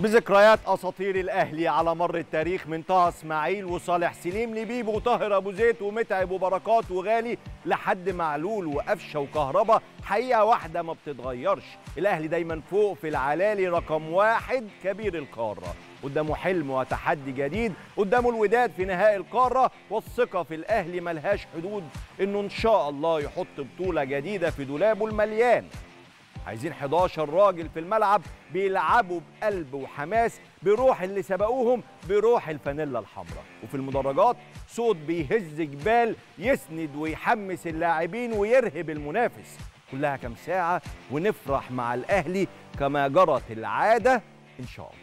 بذكريات اساطير الاهلي على مر التاريخ من طه اسماعيل وصالح سليم لبيب وطاهر ابو زيد ومتعب وبركات وغالي لحد معلول وقفشه وكهربا حقيقه واحده ما بتتغيرش الاهلي دايما فوق في العلالي رقم واحد كبير القاره قدامه حلم وتحدي جديد قدامه الوداد في نهائي القاره والثقه في الاهلي ملهاش حدود انه ان شاء الله يحط بطوله جديده في دولابه المليان عايزين 11 راجل في الملعب بيلعبوا بقلب وحماس بروح اللي سبقوهم بروح الفانيلا الحمراء وفي المدرجات صوت بيهز جبال يسند ويحمس اللاعبين ويرهب المنافس كلها كام ساعة ونفرح مع الأهلي كما جرت العادة إن شاء الله